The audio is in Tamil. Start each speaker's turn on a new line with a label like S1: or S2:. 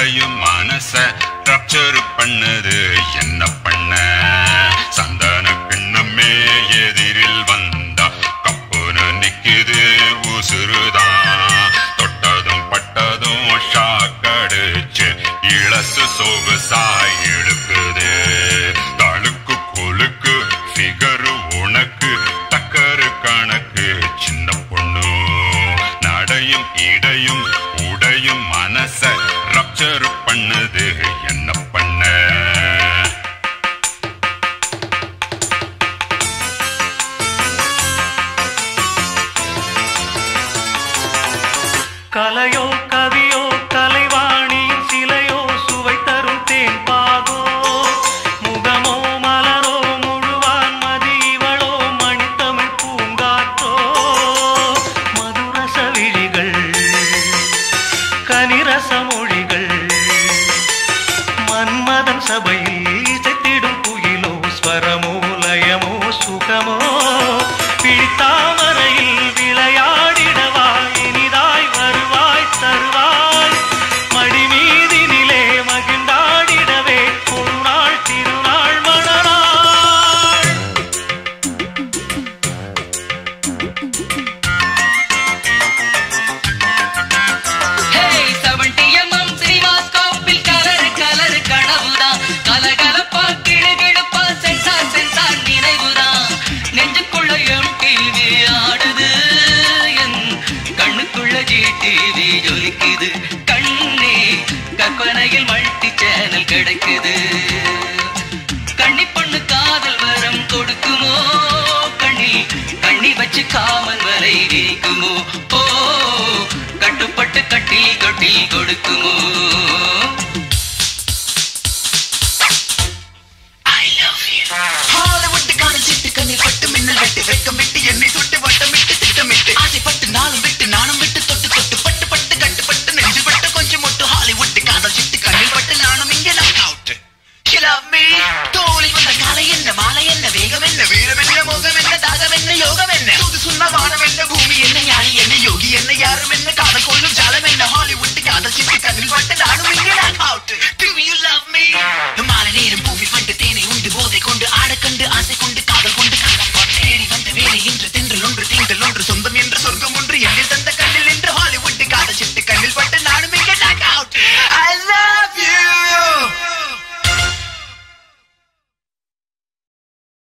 S1: உடையும் மனச ரப்சர் பண்ணது என்ன பண்ண சந்தன கிண்ணமே எதிரில் வந்தா கப்புன நிக்குது உசுறுதான் தொட்டதும் பட்டதும் ஷாக் அடிச்சு இளசு சொகுசாய் இழுக்குது தழுக்கு கொழுக்கு ஃபிகரு உனக்கு டக்கரு கணக்கு சின்ன பொண்ணு நடையும் இடையும் உடையும் மனச ரப்சர் பண்ணது என்ன பண்ண
S2: கலையோ கவியோ கலைவாணியின் சிலையோ சுவை தரும் தேன் பாகோ முகமோ மலரோ முழுவான் மதி இவளோ மணித்தமிழ் பூங்காற்றோ மதுரச விழிகள் கனிரச மொழிகள் மன்மதன் சபையில் இசைத்திடும் குயிலோ ஸ்வரமோ லயமோ சுகமோ பிடித்தாமரையில் விளையாடிடவா இனிதாய் வருவாய் தருவாய் மடி மீதினிலே மகிழ்ந்தாடிடவே ஒரு நாள் திருநாள் மணநாள்
S3: ஹேய் 70mm சினிமாஸ்கோப்பில் கலரு கலரு கனவுதான் கலகலப்பா கிளுகிழுப்பா சென்சார் சென்சார் நினைவுதான் நெஞ்சுக்குள்ள MTV ஆடுது என் கண்ணுக்குள்ள GTV ஜொலிக்குது கண்ணே கற்பனையில் மல்டி சேனல் கிடைக்குது கண்ணி பொண்ணு காதல் வரம் கொடுக்குமோ கண்ணி கண்ணி வச்சு காமன் வரை விரிக்குமோ ஓ கட்டுப்பட்டு கட்டில் தொட்டில் கொடுக்குமோ